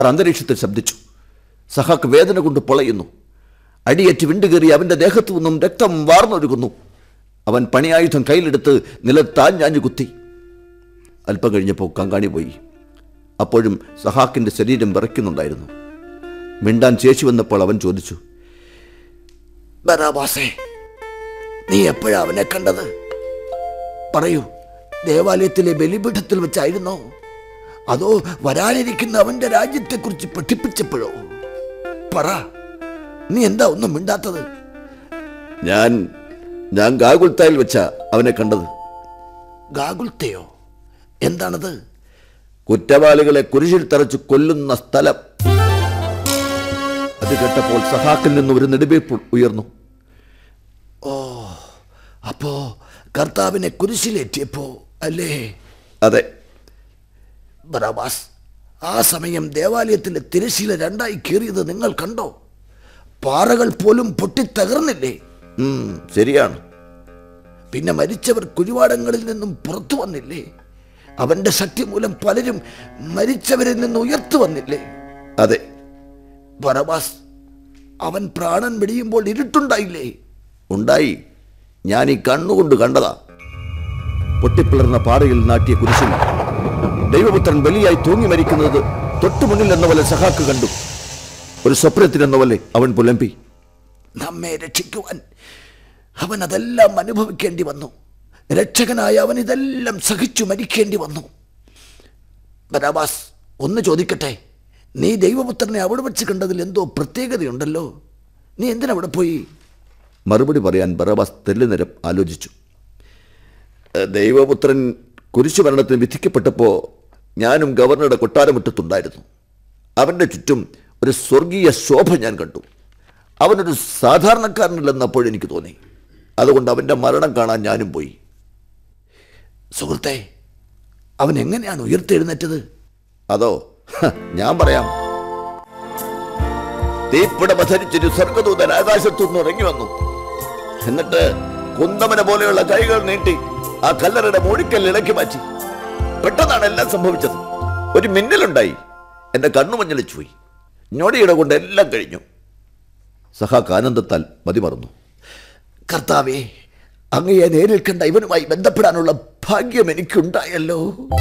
അവർ അന്തരീക്ഷത്തിൽ ശബ്ദിച്ചു സഹാക്ക് വേദന കൊണ്ട് പൊളയുന്നു അടിയേറ്റ് വിണ്ടുകയറി അവൻ്റെ ദേഹത്തു നിന്നും രക്തം വാർന്നൊഴുകുന്നു അവൻ പണിയായുധം കയ്യിലെടുത്ത് നിലത്താഞ്ഞാഞ്ഞു കുത്തി അല്പം കഴിഞ്ഞപ്പോൾ കങ്കാണി പോയി അപ്പോഴും സഹാക്കിൻ്റെ ശരീരം വിറയ്ക്കുന്നുണ്ടായിരുന്നു മിണ്ടാൻ ശേഷി വന്നപ്പോൾ അവൻ ചോദിച്ചു ബറാബാസേ നീ എപ്പോഴാ അവനെ കണ്ടത് പറയൂ ദേവാലയത്തിലെ ബലിപീഠത്തിൽ വെച്ചായിരുന്നോ അതോ വരാനിരിക്കുന്ന അവന്റെ രാജ്യത്തെക്കുറിച്ച് പഠിപ്പിച്ചപ്പോഴോ പറ നീ എന്താ ഒന്നും മിണ്ടാത്തത് ഞാൻ ഞാൻ ഗാഗുൽത്തായിൽ വെച്ചാ അവനെ കണ്ടത് ഗാഗുൽത്തയോ എന്താണത് കുറ്റവാളികളെ കുരിശിൽ തറച്ച് കൊല്ലുന്ന സ്ഥലം അത് കേട്ടപ്പോൾ സഹാക്കിൽ നിന്ന് ഒരു നെടുവീർപ്പ് ഉയർന്നു ഓ അപ്പോ കർത്താവിനെ കുരിശിലേറ്റിയപ്പോ അല്ലേ അതെ ബറാബാസ് ആ സമയം ദേവാലയത്തിലെ തിരശീല രണ്ടായി കീറിയത് നിങ്ങൾ കണ്ടോ പാറകൾ പോലും പൊട്ടിത്തകർന്നില്ലേ ഉം, ശരിയാണ് പിന്നെ മരിച്ചവർ കുഴിവാടങ്ങളിൽ നിന്നും പുറത്തു വന്നില്ലേ അവന്റെ ശക്തി മൂലം പലരും മരിച്ചവരിൽ നിന്ന് ഉയർത്തു വന്നില്ലേ അതെ ബറബാസ് അവൻ പ്രാണൻ വെടിയുമ്പോൾ ഇരുട്ടുണ്ടായില്ലേ ഉണ്ടായി ഞാൻ ഈ കണ്ണുകൊണ്ട് കണ്ടതാ പൊട്ടിപ്പിളർന്ന പാറയിൽ നാട്ടിയ കുരിശിൽ ദൈവപുത്രൻ ബലിയായി തൂങ്ങി മരിക്കുന്നത് തൊട്ടു മുന്നിൽ എന്ന പോലെ സഹാക്ക് കണ്ടു ഒരു സ്വപ്നത്തിനെന്ന പോലെ അവൻ പുലമ്പി നമ്മെ രക്ഷിക്കുവാൻ അവൻ അതെല്ലാം അനുഭവിക്കേണ്ടി വന്നു രക്ഷകനായ അവൻ ഇതെല്ലാം സഹിച്ചു മരിക്കേണ്ടി വന്നു ബരാബാസ് ഒന്ന് ചോദിക്കട്ടെ നീ ദൈവപുത്രനെ അവിടെ വെച്ച് കണ്ടതിൽ എന്തോ പ്രത്യേകതയുണ്ടല്ലോ നീ എന്തിനവിടെ പോയി മറുപടി പറയാൻ ബറാബാസ് തെല്ലുനിരം ആലോചിച്ചു "ഏ, ദൈവപുത്രൻ കുരിശുമരണത്തിന് വിധിക്കപ്പെട്ടപ്പോൾ ഞാനും ഗവർണറുടെ കൊട്ടാരമുറ്റത്തുണ്ടായിരുന്നു അവൻ്റെ ചുറ്റും ഒരു സ്വർഗീയ ശോഭ ഞാൻ കണ്ടു അവനൊരു സാധാരണക്കാരനല്ലെന്നപ്പോൾ എനിക്ക് തോന്നി അതുകൊണ്ട് അവൻ്റെ മരണം കാണാൻ ഞാനും പോയി സുഹൃത്തെ അവൻ എങ്ങനെയാണ് ഉയർത്തെഴുന്നേറ്റത് അതോ ഹ, ഞാൻ പറയാം തീപ്പിടമ ധരിച്ചൊരു സ്വർഗദൂതൻ ആകാശത്തുനിന്ന് ഇറങ്ങി വന്നു എന്നിട്ട് കുന്തമന പോലെയുള്ള കൈകൾ നീട്ടി ആ കല്ലറയുടെ മൂടിക്കല്ല് ഇളക്കി മാറ്റി പെട്ടെന്നാണ് എല്ലാം സംഭവിച്ചത് ഒരു മിന്നലുണ്ടായി എന്റെ കണ്ണു മഞ്ഞളിച്ചു പോയി ഞൊടിയുടെ കൊണ്ട് എല്ലാം കഴിഞ്ഞു സഹാക്ക് ആനന്ദത്താൽ മതിമറന്നു കർത്താവേ അങ്ങയെ നേരിൽ കണ്ട ഇവനുമായി ബന്ധപ്പെടാനുള്ള ഭാഗ്യം എനിക്കുണ്ടായല്ലോ